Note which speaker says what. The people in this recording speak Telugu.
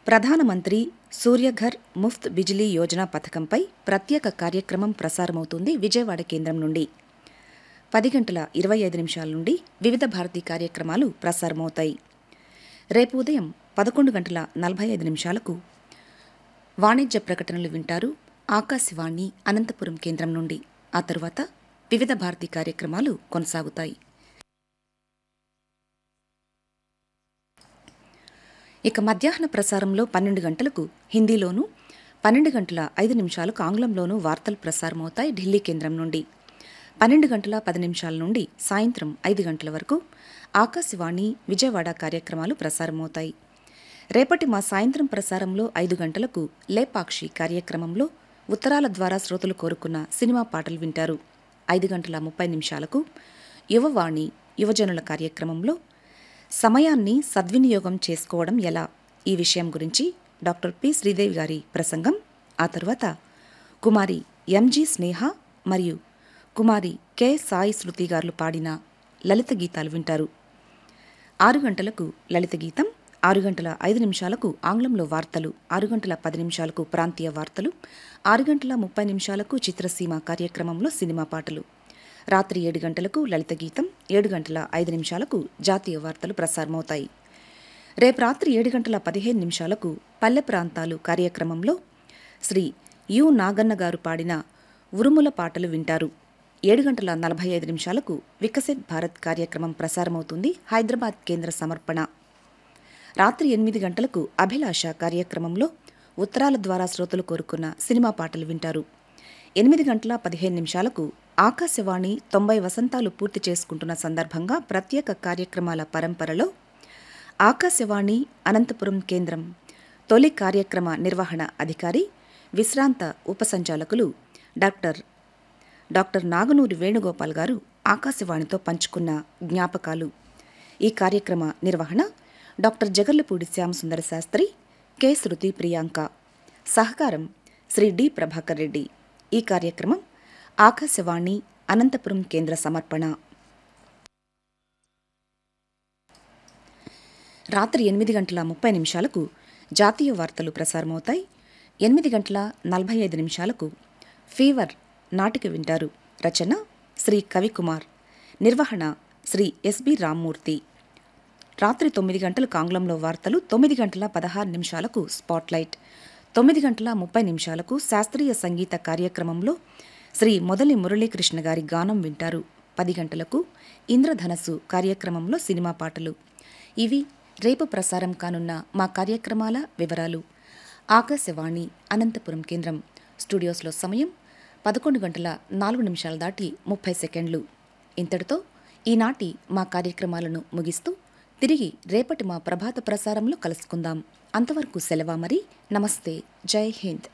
Speaker 1: ప్రధానమంత్రి సూర్యఘర్ ముఫ్త్ బిజిలీ యోజన పథకంపై ప్రత్యేక కార్యక్రమం ప్రసారమవుతుంది విజయవాడ కేంద్రం నుండి పది గంటల ఇరవై ఐదు నిమిషాల నుండి వివిధ భారతి కార్యక్రమాలు ప్రసారమవుతాయి రేపు ఉదయం పదకొండు గంటల నలభై ఐదు నిమిషాలకు వాణిజ్య ప్రకటనలు వింటారు ఆకాశవాణి అనంతపురం కేంద్రం నుండి ఆ తరువాత వివిధ భారతి కార్యక్రమాలు కొనసాగుతాయి ఇక మధ్యాహ్న ప్రసారంలో పన్నెండు గంటలకు హిందీలోనూ పన్నెండు గంటల ఐదు నిమిషాలకు ఆంగ్లంలోనూ వార్తలు ప్రసారమవుతాయి ఢిల్లీ కేంద్రం నుండి పన్నెండు గంటల పది నిమిషాల నుండి సాయంత్రం ఐదు గంటల వరకు ఆకాశవాణి విజయవాడ కార్యక్రమాలు ప్రసారమవుతాయి రేపటి మా సాయంత్రం ప్రసారంలో ఐదు గంటలకు లేపాక్షి కార్యక్రమంలో ఉత్తరాల ద్వారా శ్రోతలు కోరుకున్న సినిమా పాటలు వింటారు ఐదు గంటల ముప్పై నిమిషాలకు యువవాణి యువజనుల కార్యక్రమంలో సమయాన్ని సద్వినియోగం చేసుకోవడం ఎలా ఈ విషయం గురించి డాక్టర్ పి శ్రీదేవి గారి ప్రసంగం ఆ తరువాత కుమారి ఎంజి స్నేహ మరియు కుమారి కె సాయి శృతి గారు పాడిన లలిత గీతాలు వింటారు ఆరు గంటలకు లలిత గీతం ఆరు గంటల ఐదు నిమిషాలకు ఆంగ్లంలో వార్తలు ఆరు గంటల పది నిమిషాలకు ప్రాంతీయ వార్తలు ఆరు గంటల ముప్పై నిమిషాలకు చిత్రసీమ కార్యక్రమంలో సినిమా పాటలు రాత్రి ఏడు గంటలకు లలిత గీతం ఏడు గంటల ఐదు నిమిషాలకు జాతీయ వార్తలు ప్రసారమవుతాయి రేపు రాత్రి ఏడు గంటల పదిహేను నిమిషాలకు పల్లె ప్రాంతాలు కార్యక్రమంలో శ్రీ యు నాగన్న గారు పాడిన ఉరుముల పాటలు వింటారు ఏడు గంటల నలభై ఐదు నిమిషాలకు వికసిత్ భారత్ కార్యక్రమం ప్రసారమవుతుంది హైదరాబాద్ కేంద్ర సమర్పణ రాత్రి ఎనిమిది గంటలకు అభిలాష కార్యక్రమంలో ఉత్తరాల ద్వారా శ్రోతలు కోరుకున్న సినిమా పాటలు వింటారు ఎనిమిది గంటల పదిహేను నిమిషాలకు ఆకాశవాణి తొంభై వసంతాలు పూర్తి చేసుకుంటున్న సందర్భంగా ప్రత్యేక కార్యక్రమాల పరంపరలో ఆకాశవాణి అనంతపురం కేంద్రం తొలి కార్యక్రమ నిర్వహణ అధికారి విశ్రాంత ఉపసంచాలకులు డాక్టర్ డాక్టర్ నాగనూరి వేణుగోపాల్ గారు ఆకాశవాణితో పంచుకున్న జ్ఞాపకాలు ఈ కార్యక్రమ నిర్వహణ డాక్టర్ జగర్లపూడి శ్యామసుందర శాస్త్రి కె శృతి ప్రియాంక సహకారం శ్రీ డి ప్రభాకర్ రెడ్డి ఈ కార్యక్రమం ఆకాశవాణి అనంతపురం కేంద్ర సమర్పణ రాత్రి ఎనిమిది గంటల ముప్పై నిమిషాలకు జాతీయ వార్తలు ప్రసారమవుతాయి ఎనిమిది గంటల నలభై ఐదు నిమిషాలకు ఫీవర్ నాటిక వింటారు రచన శ్రీ కవికుమార్ నిర్వహణ శ్రీ ఎస్బి రామ్మూర్తి రాత్రి తొమ్మిది గంటలకు ఆంగ్లంలో వార్తలు తొమ్మిది గంటల పదహారు నిమిషాలకు స్పాట్లైట్ తొమ్మిది గంటల ముప్పై నిమిషాలకు శాస్త్రీయ సంగీత కార్యక్రమంలో శ్రీ మొదలి మురళీకృష్ణ గారి గానం వింటారు పది గంటలకు ఇంద్రధనస్సు కార్యక్రమంలో సినిమా పాటలు ఇవి రేపు ప్రసారం కానున్న మా కార్యక్రమాల వివరాలు ఆకాశవాణి అనంతపురం కేంద్రం స్టూడియోస్లో సమయం పదకొండు గంటల నాలుగు నిమిషాలు దాటి ముప్పై సెకండ్లు ఇంతటితో ఈనాటి మా కార్యక్రమాలను ముగిస్తూ తిరిగి రేపటి మా ప్రభాత ప్రసారంలో కలుసుకుందాం అంతవరకు సెలవా మరి నమస్తే జై హింద్